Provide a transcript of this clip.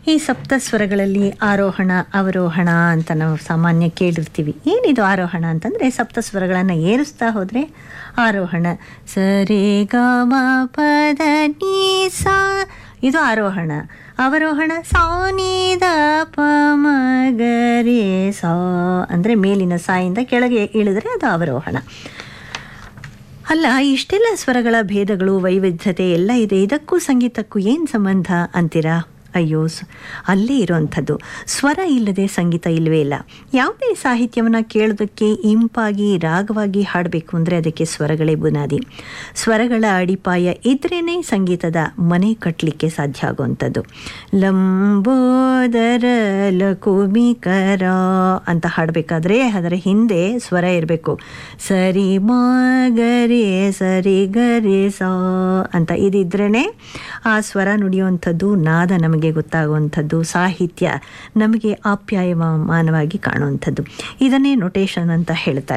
ಈ ಸಪ್ತ ಸ್ವರಗಳಲ್ಲಿ ಆರೋಹಣ ಅವರೋಹಣ ಅಂತ ನಾವು ಸಾಮಾನ್ಯ ಕೇಳಿರ್ತೀವಿ ಏನಿದು ಆರೋಹಣ ಅಂತಂದರೆ ಸಪ್ತ ಸ್ವರಗಳನ್ನು ಏರಿಸ್ತಾ ಹೋದರೆ ಆರೋಹಣ ಸರಿ ಗ ಮ ಪದ ನೀ ಸಾ ಇದು ಆರೋಹಣ ಅವರೋಹಣ ಸಾ ನೀ ದ ಪ ಮ ಗ ರೇ ಸಾ ಅಂದರೆ ಮೇಲಿನ ಸಾಯಿಂದ ಕೆಳಗೆ ಇಳಿದ್ರೆ ಅದು ಅವರೋಹಣ ಅಲ್ಲ ಇಷ್ಟೆಲ್ಲ ಸ್ವರಗಳ ಭೇದಗಳು ವೈವಿಧ್ಯತೆ ಎಲ್ಲ ಇದೆ ಇದಕ್ಕೂ ಸಂಗೀತಕ್ಕೂ ಏನು ಸಂಬಂಧ ಅಂತೀರಾ ಅಯ್ಯೋ ಸ್- ಅಲ್ಲೇ ಇರುವಂಥದ್ದು ಸ್ವರ ಇಲ್ಲದೆ ಸಂಗೀತ ಇಲ್ಲವೇ ಇಲ್ಲ ಯಾವುದೇ ಸಾಹಿತ್ಯವನ್ನು ಕೇಳೋದಕ್ಕೆ ಇಂಪಾಗಿ ರಾಗವಾಗಿ ಹಾಡಬೇಕು ಅಂದರೆ ಅದಕ್ಕೆ ಸ್ವರಗಳೇ ಬುನಾದಿ ಸ್ವರಗಳ ಅಡಿಪಾಯ ಇದ್ರೇ ಸಂಗೀತದ ಮನೆ ಕಟ್ಟಲಿಕ್ಕೆ ಸಾಧ್ಯ ಆಗುವಂಥದ್ದು ಲಂಬೋದರ ಲಕುಮಿಕರ ಅಂತ ಹಾಡಬೇಕಾದ್ರೆ ಅದರ ಹಿಂದೆ ಸ್ವರ ಇರಬೇಕು ಸರಿ ಮ ಗರಿ ಸರಿ ಗರಿ ಸ ಅಂತ ಇದಿದ್ರೇ ಆ ಸ್ವರ ನುಡಿಯುವಂಥದ್ದು ನಾದ ನಮಗೆ ಗೊತ್ತಾಗುವಂಥದ್ದು ಸಾಹಿತ್ಯ ನಮಗೆ ಆಪ್ಯಾಯಮಾನವಾಗಿ ಕಾಣುವಂಥದ್ದು ಇದನ್ನೇ ನೊಟೇಷನ್ ಅಂತ ಹೇಳ್ತಾರೆ